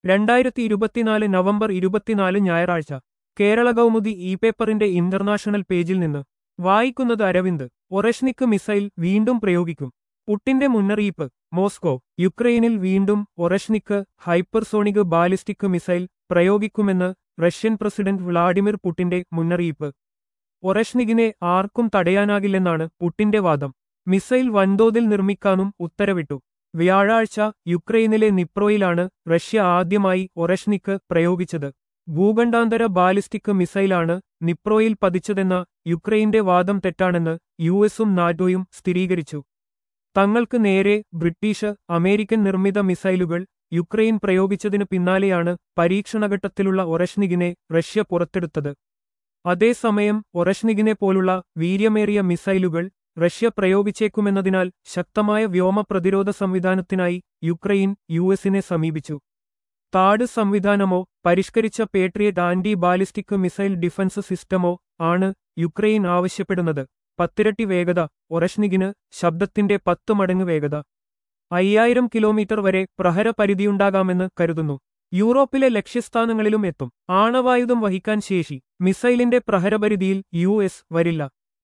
രണ്ടായിരത്തി ഇരുപത്തിനാല് നവംബർ ഇരുപത്തിനാല് ഞായറാഴ്ച കേരള കൗമുദി ഇ പേപ്പറിന്റെ ഇന്റർനാഷണൽ പേജിൽ നിന്ന് വായിക്കുന്നത് അരവിന്ദ് ഒറഷ്നിക്ക് മിസൈൽ വീണ്ടും പ്രയോഗിക്കും പുട്ടിന്റെ മുന്നറിയിപ്പ് മോസ്കോ യുക്രൈനിൽ വീണ്ടും ഒറഷ്നിക്ക് ഹൈപ്പർസോണിക് ബാലിസ്റ്റിക് മിസൈൽ പ്രയോഗിക്കുമെന്ന് റഷ്യൻ പ്രസിഡന്റ് വ്ളാഡിമിർ പുട്ടിന്റെ മുന്നറിയിപ്പ് ഒറഷ്നികിനെ ആർക്കും തടയാനാകില്ലെന്നാണ് പുട്ടിന്റെ വാദം മിസൈൽ വൻതോതിൽ നിർമ്മിക്കാനും ഉത്തരവിട്ടു വ്യാഴാഴ്ച യുക്രൈനിലെ നിപ്രോയിലാണ് റഷ്യ ആദ്യമായി ഒറഷ്നിക്ക് പ്രയോഗിച്ചത് ഭൂഖണ്ഡാന്തര ബാലിസ്റ്റിക് മിസൈലാണ് നിപ്രോയിൽ പതിച്ചതെന്ന യുക്രൈന്റെ വാദം തെറ്റാണെന്ന് യു എസും നാറ്റോയും സ്ഥിരീകരിച്ചു തങ്ങൾക്ക് നേരെ ബ്രിട്ടീഷ് അമേരിക്കൻ നിർമ്മിത മിസൈലുകൾ യുക്രൈൻ പ്രയോഗിച്ചതിനു പിന്നാലെയാണ് പരീക്ഷണഘട്ടത്തിലുള്ള ഒറഷ്നികിനെ റഷ്യ പുറത്തെടുത്തത് അതേസമയം ഒറഷ്നികിനെ പോലുള്ള വീര്യമേറിയ മിസൈലുകൾ റഷ്യ പ്രയോഗിച്ചേക്കുമെന്നതിനാൽ ശക്തമായ വ്യോമ പ്രതിരോധ സംവിധാനത്തിനായി യുക്രൈൻ യു എസിനെ സമീപിച്ചു താഡ് സംവിധാനമോ പരിഷ്കരിച്ച Patriot anti ballistic missile defence സിസ്റ്റമോ ആണ് യുക്രൈൻ ആവശ്യപ്പെടുന്നത് പത്തിരട്ടി വേഗത ഒറഷ്നികിന് ശബ്ദത്തിന്റെ പത്ത് മടങ്ങ് വേഗത അയ്യായിരം കിലോമീറ്റർ വരെ പ്രഹരപരിധിയുണ്ടാകാമെന്ന് കരുതുന്നു യൂറോപ്പിലെ ലക്ഷ്യസ്ഥാനങ്ങളിലും എത്തും ആണവായുധം വഹിക്കാൻ ശേഷി മിസൈലിന്റെ പ്രഹരപരിധിയിൽ യു എസ് വരില്ല